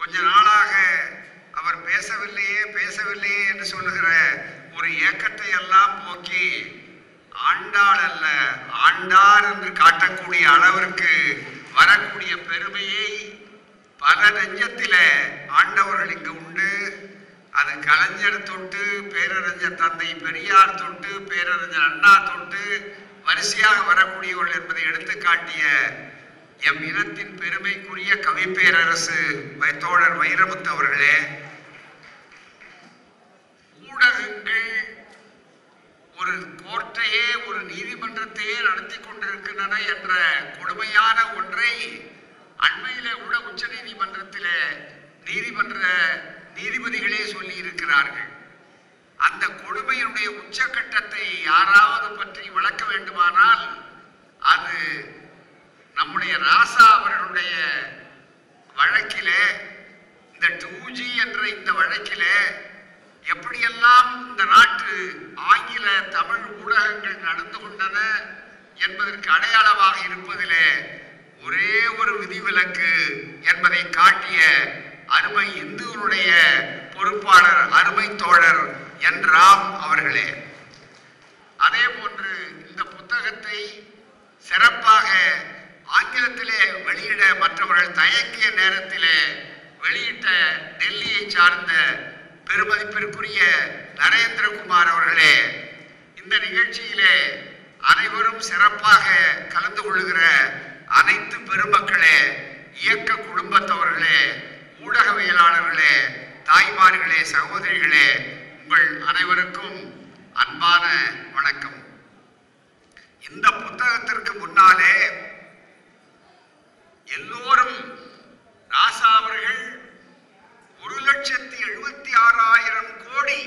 கொஞ்ச நாளாக அவர் பேசவில்லையே பேசவில்லையே என்று சொல்லுகிற ஒரு ஏக்கத்தை எல்லாம் போக்கி ஆண்டாள் அல்ல ஆண்டார் என்று காட்டக்கூடிய அளவிற்கு வரக்கூடிய பெருமையை பல நெஞ்சத்திலே ஆண்டவர்கள் இங்கு உண்டு அது கலைஞர் தொட்டு பேரறிஞர் தந்தை பெரியார் தொட்டு பேரறிஞர் அண்ணா தொட்டு வரிசையாக வரக்கூடியவர்கள் என்பதை எடுத்து காட்டிய எம் இனத்தின் பெருமைக்குரிய கவி பேரரசு வை- தோழர் வைரமுத்து அவர்களே ஊடகங்கள் ஒரு கோர்ட்டையே ஒரு நீதிமன்றத்தையே நடத்தி கொண்டிருக்கின்றன என்ற கொடுமையான ஒன்றை அண்மையிலே கூட உச்ச நீதிமன்றத்திலே நீதிமன்ற நீதிபதிகளே சொல்லி இருக்கிறார்கள் அந்த கொடுமையினுடைய உச்சக்கட்டத்தை யாராவது பற்றி விளக்க வேண்டுமானால் அது நம்முடைய ராசா அவர்களுடைய வழக்கிலே இந்த டூ ஜி என்ற இந்த வழக்கிலே எப்படியெல்லாம் இந்த நாட்டு ஆங்கில தமிழ் ஊடகங்கள் நடந்து கொண்டன என்பதற்கு அடையாளமாக இருப்பதிலே ஒரே ஒரு விதிவிலக்கு என்பதை காட்டிய அருமை இந்துவனுடைய பொறுப்பாளர் அருமை தோழர் என் ராம் அவர்களே அதே போன்று இந்த புத்தகத்தை சிறப்பாக ஆங்கிலத்திலே வெளியிட மற்றவர்கள் தயங்கிய நேரத்திலே வெளியிட்ட டெல்லியை சார்ந்த பெருமதிப்பிற்குரிய நரேந்திரகுமார் அவர்களே இந்த நிகழ்ச்சியிலே அனைவரும் சிறப்பாக கலந்து கொள்கிற அனைத்து பெருமக்களே இயக்க குடும்பத்தவர்களே ஊடகவியலாளர்களே தாய்மார்களே சகோதரிகளே உங்கள் அனைவருக்கும் அன்பான வணக்கம் இந்த புத்தகத்திற்கு முன்னாலே எல்லோரும் ராசா அவர்கள் ஒரு லட்சத்தி எழுபத்தி ஆறாயிரம் கோடி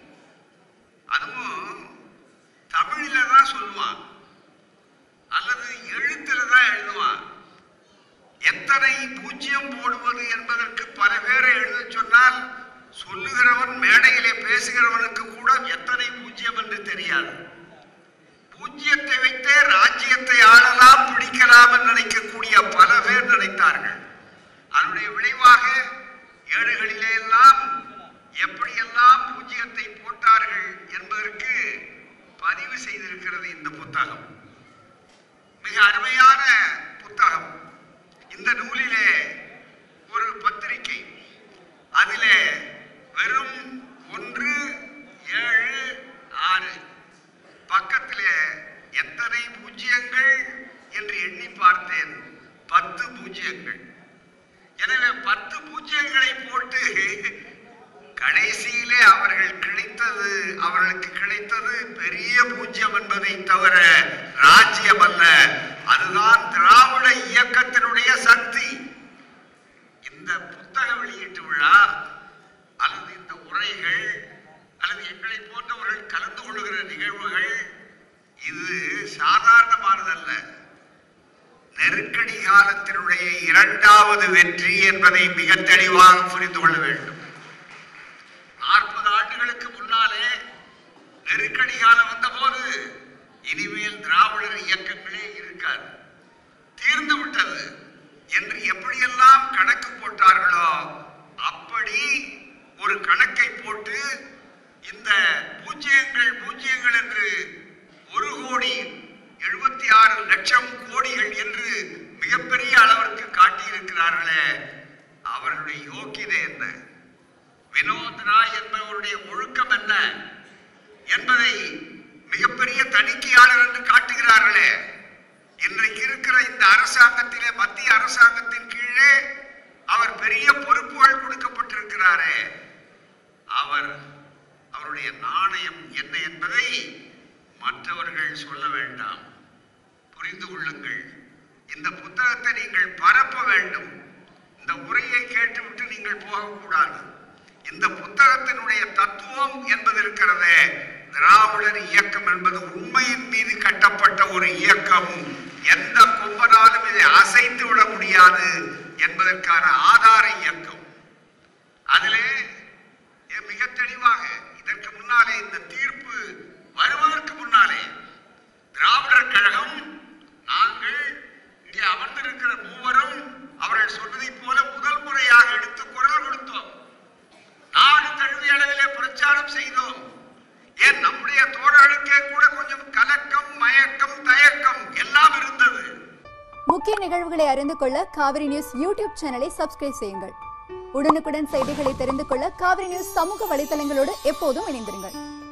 அதுவும் தமிழில தான் சொல்லுவான் அல்லது எழுத்துல தான் எழுதுவான் எத்தனை பூஜ்ஜியம் போடுவது என்பதற்கு பல பேரை எழுத சொன்னால் சொல்லுகிறவன் மேடையிலே பேசுகிறவனுக்கு கூட எத்தனை பூஜ்ஜியம் என்று தெரியாது பூஜ்ஜியத்தை வைத்தே ராஜ்யத்தை ஆளலாம் பிடிக்கலாம் என்று நினைக்கக்கூடிய பல பேர் நினைத்தார்கள் அதனுடைய விளைவாக ஏடுகளிலே எல்லாம் எப்படியெல்லாம் பூஜ்ஜியத்தை போட்டார்கள் என்பதற்கு பதிவு செய்திருக்கிறது இந்த புத்தகம் மிக அருமையான புத்தகம் இந்த நூலிலே ஒரு பத்திரிகை அதிலே வெறும் ஒன்று ஏழு ஆறு பக்கத்திலே எத்தனை பூஜ்ஜியங்கள் என்று எண்ணி பார்த்தேன் பத்து பூஜ்ஜியங்கள் எனவே பத்து பூஜ்ஜியங்களை போட்டு கடைசியிலே அவர்கள் கிடைத்தது அவர்களுக்கு கிடைத்தது பெரிய பூஜ்யம் என்பதை தவிர ராஜ்யம் அல்ல அதுதான் திராவிட இயக்கத்தினுடைய சக்தி இந்த புத்தக வெளியீட்டு விழா அல்லது இந்த உரைகள் அல்லது எங்களை போன்றவர்கள் கலந்து கொள்கிற நிகழ்வுகள் இது சாதாரணமானதல்ல நெருக்கடி காலத்தினுடைய இரண்டாவது வெற்றி என்பதை மிக தெளிவாக புரிந்து கொள்ள வேண்டும் நாற்பது ஆண்டுகளுக்கு முன்னாலே நெருக்கடி காலம் வந்தபோது இனிமேல் திராவிடர் இயக்கங்களே இருக்காது தீர்ந்து விட்டது என்று எப்படியெல்லாம் கணக்கு போட்டார்களோ அப்படி ஒரு கணக்கை போட்டு இந்த பூஜ்ஜியங்கள் பூஜ்ஜியங்கள் என்று ஒரு கோடி எழுபத்தி ஆறு லட்சம் கோடிகள் என்று மிகப்பெரிய அளவிற்கு காட்டியிருக்கிறார்களே அவர்களுடைய யோக்கியதை என்ன வினோத் ராய் என்பவருடைய ஒழுக்கம் என்ன என்பதை மிகப்பெரிய தணிக்கையாளர் என்று காட்டுகிறார்களே இன்றைக்கு இருக்கிற இந்த அரசாங்கத்திலே மத்திய அரசாங்கத்தின் கீழே அவர் பெரிய பொறுப்புகள் கொடுக்கப்பட்டிருக்கிறாரே அவர் அவருடைய நாணயம் என்ன என்பதை மற்றவர்கள் சொல்ல வேண்டாம் புரிந்து கொள்ளுங்கள் இந்த புத்தகத்தை நீங்கள் பரப்ப வேண்டும் இந்த உரையை கேட்டுவிட்டு நீங்கள் போகக்கூடாது இந்த புத்தகத்தினுடைய தத்துவம் என்பது இருக்கிறதே திராவிடர் இயக்கம் என்பது உண்மையின் மீது கட்டப்பட்ட ஒரு இயக்கம் எந்த கொம்பனாலும் இதை அசைத்து விட முடியாது என்பதற்கான ஆதார இயக்கம் அதிலே எ- மிக தெளிவாக இதற்கு முன்னாலே இந்த தீர்ப்பு வருவதற்கு முன்னாலே திராவிடர் கழகம் நாங்கள் இங்கே அமர்ந்திருக்கிற மூவரும் அவர்கள் சொன்னதைப் போல முதல் முறையாக எடுத்து குரல் ஏன் நம்முடைய தோழர்களுக்கே கூட கொஞ்சம் கலக்கம் மயக்கம் தயக்கம் எல்லாம் இருந்தது முக்கிய நிகழ்வுகளை அறிந்து கொள்ள காவிரி நியூஸ் யூடியூப் சேனலை சப்ஸ்கிரைப் செய்யுங்கள் உடனுக்குடன் செய்திகளை தெரிந்து கொள்ள காவிரி நியூஸ் சமூக வலைதளங்களோடு எப்போதும் இணைந்திருங்கள்